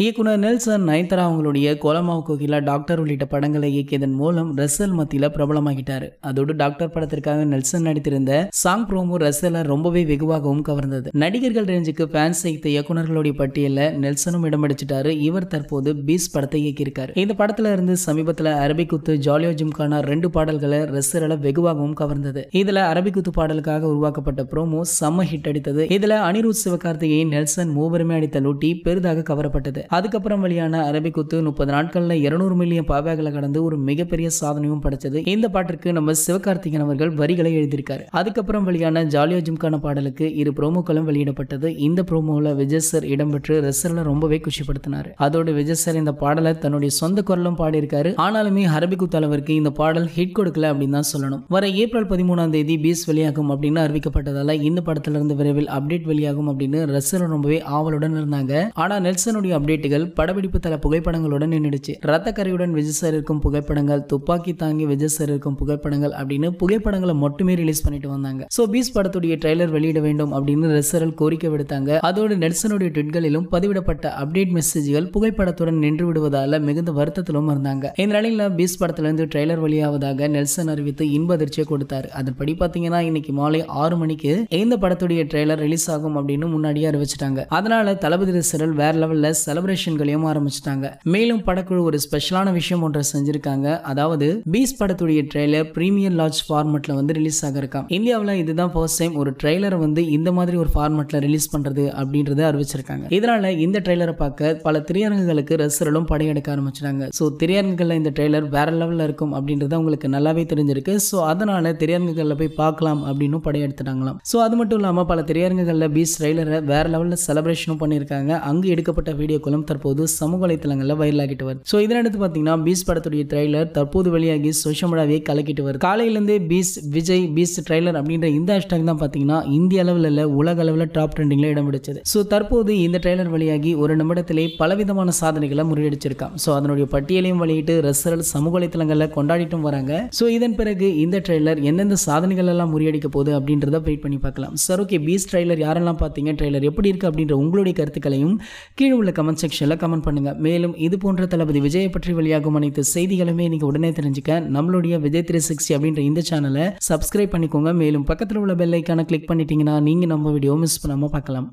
இயக்குனர் நெல்சன் நயன்தாரா அவங்களுடைய கோலமாவு கோகிலா டாக்டர் உள்ளிட்ட படங்களை இயக்கியதன் மூலம் ரசல் மத்தியில பிரபலமாகிட்டாரு அதோடு டாக்டர் படத்திற்காக நெல்சன் நடித்திருந்த சாங் ப்ரோமோ ரசலை ரொம்பவே வெகுவாகவும் கவர்ந்தது நடிகர்கள் ரேஞ்சுக்கு ஃபேன்ஸ் வைத்த இயக்குனர்களுடைய பட்டியலில் நெல்சனும் இடம் பிடிச்சிட்டாரு இவர் தற்போது பீஸ் படத்தை இயக்கியிருக்காரு இந்த படத்துல இருந்து சமீபத்துல அரபிக்குத்து ஜாலியோ ஜிம்கானா ரெண்டு பாடல்களை ரசிகர்களை வெகுவாகவும் கவர்ந்தது இதுல அரபிக்குத்து பாடலுக்காக உருவாக்கப்பட்ட ப்ரோமோ செம்ம ஹிட் அடித்தது இதுல அனிருத் சிவகார்த்திகேயன் நெல்சன் மூவருமே அடித்த லூட்டி பெரிதாக கவரப்பட்டது அதுக்கப்புறம் வெளியான அரபிக்குத்து முப்பது நாட்கள்ல இருநூறு மில்லியன் பாவைகளை கடந்து ஒரு மிகப்பெரிய சாதனையும் படைச்சது இந்த பாட்டிற்கு நம்ம சிவகார்த்திகேயன் அவர்கள் வரிகளை எழுதியிருக்காரு அதுக்கப்புறம் வெளியான ஜாலியோ ஜிம்கான பாடலுக்கு இரு ப்ரோமோக்களும் வெளியிடப்பட்டது இந்த ப்ரோமோவில் விஜய் சார் இடம்பெற்று ரசிகர்களை ரொம்பவே குஷிப்படுத்தினார் அதோடு விஜய் சார் இந்த பாடலை தன்னுடைய சொந்த குரலும் பாடியிருக்காரு ஆனாலுமே அரபிக்குத்து அளவிற்கு இந்த பாடல் ஹிட் கொடுக்கல அப்படின்னு தான் சொல்லணும் வர ஏப்ரல் பதிமூணாம் தேதி பீஸ் வெளியாகும் அப்படின்னு அறிவிக்கப்பட்டதால இந்த படத்துல இருந்து விரைவில் அப்டேட் வெளியாகும் அப்படின்னு ரசிகர்கள் ரொம்பவே ஆவலுடன் இருந்தாங்க ஆனா நெல்சனுடைய அப்டேட்டுகள் படப்பிடிப்பு தல புகைப்படங்களுடன் நின்றுடுச்சு ரத்த கரையுடன் விஜய் சார் இருக்கும் புகைப்படங்கள் துப்பாக்கி தாங்கி விஜய் சார் இருக்கும் புகைப்படங்கள் அப்படின்னு புகைப்படங்களை மட்டுமே ரிலீஸ் பண்ணிட்டு வந்தாங்க சோ பீஸ் படத்துடைய ட்ரெய்லர் வெளியிட வேண்டும் அப்படின்னு ரசிகர்கள் கோரிக்கை விடுத்தாங்க அதோடு நெல்சனுடைய ட்விட்களிலும் பதிவிடப்பட்ட அப்டேட் மெசேஜ்கள் புகைப்படத்துடன் நின்று விடுவதால மிகுந்த வருத்தத்திலும் இருந்தாங்க இந்த நிலையில பீஸ் படத்துல இருந்து ட்ரெய்லர் வெளியாவதாக நெல்சன் அறிவித்து இன்ப அதிர்ச்சியை கொடுத்தாரு அதன்படி பாத்தீங்கன்னா இன்னைக்கு மாலை ஆறு மணிக்கு இந்த படத்துடைய ட்ரெய்லர் ரிலீஸ் ஆகும் அப்படின்னு முன்னாடியே அறிவிச்சிட்டாங்க அதனால தளபதி ரசிகர்கள் வேற லெவல்ல செலிப்ரேஷன்களையும் ஆரம்பிச்சிட்டாங்க மேலும் படக்குழு ஒரு ஸ்பெஷலான விஷயம் ஒன்றை செஞ்சிருக்காங்க அதாவது பீஸ் படத்துடைய ட்ரெய்லர் பிரீமியர் லார்ஜ் ஃபார்மெட்ல வந்து ரிலீஸ் ஆக இருக்காம் இந்தியாவில் இதுதான் ஃபர்ஸ்ட் டைம் ஒரு ட்ரெய்லரை வந்து இந்த மாதிரி ஒரு ஃபார்மெட்ல ரிலீஸ் பண்றது அப்படின்றத அறிவிச்சிருக்காங்க இதனால இந்த ட்ரெய்லரை பார்க்க பல திரையரங்குகளுக்கு ரசிகர்களும் படையெடுக்க ஆரம்பிச்சிட்டாங்க ஸோ திரையரங்குகளில் இந்த ட்ரெய்லர் வேற லெவலில் இருக்கும் அப்படின்றது அவங்களுக்கு நல்லாவே தெரிஞ்சிருக்கு ஸோ அதனால திரையரங்குகளில் போய் பார்க்கலாம் அப்படின்னு படையெடுத்துட்டாங்களாம் ஸோ அது மட்டும் இல்லாமல் பல திரையரங்குகளில் பீஸ் ட்ரெய்லரை வேற லெவலில் செலிப்ரேஷனும் பண்ணியிருக்காங்க அங்கு எடுக்கப்பட்ட வீடியோக்களும் தற்போது சமூக வலைத்தளங்களில் வைரல் ஆகிட்டு வருது ஸோ இதனடுத்து பார்த்தீங்கன்னா பீஸ் படத்துடைய ட்ரெய்லர் தற்போது வெளியாகி சோஷியல் மீடியாவே கலக்கிட்டு வருது காலையிலேருந்தே பீஸ் விஜய் பீஸ் ட்ரெய்லர் அப்படின்ற இந்த ஹேஷ்டாக் தான் பார்த்தீங்கன்னா இந்திய அளவில் இல்லை உலக அளவில் டாப் ட்ரெண்டிங்கில் இடம் பிடிச்சது ஸோ தற்போது இந்த ட்ரெய்லர் வெளியாகி ஒரு நிமிடத்திலே பலவிதமான சாதனைகளை முறியடிச்சிருக்கான் ஸோ அதனுடைய பட்டியலையும் வெளியிட்டு ரசிகர்கள் சமூக வலைத்தளங்களில் கொண்டாடிட்டும் வராங்க ஸோ இதன் பிறகு இந்த ட்ரெய்லர் எந்தெந்த சாதனைகள் எல்லாம் முறியடிக்க போகுது அப்படின்றத வெயிட் பண்ணி பார்க்கலாம் சார் ஓகே பீஸ் ட்ரெய்லர் யாரெல்லாம் பார்த்தீங்க ட்ரெய்லர் எப்படி இருக்கு அப்படின்ற உங்களுடைய கருத்துக்களையும் கீழே உள்ள கமெண்ட் செக்ஷனில் கமெண்ட் பண்ணுங்க மேலும் இது போன்ற தளபதி விஜயை பற்றி வெளியாகும் அனைத்து செய்திகளுமே நீங்க உடனே தெரிஞ்சுக்க நம்மளுடைய விஜய் த்ரீ சிக்ஸ்டி அப்படின்ற இந்த சேனலை சப்ஸ்கிரைப் பண்ணிக்கோங்க மேலும் பக்கத்தில் உள்ள பெல் ஐக்கானை கிளிக் பண்ணிட்டீங்கன்னா நீங்க நம்ம வீடியோ மிஸ் பண்ணாம பார்க்கலாம்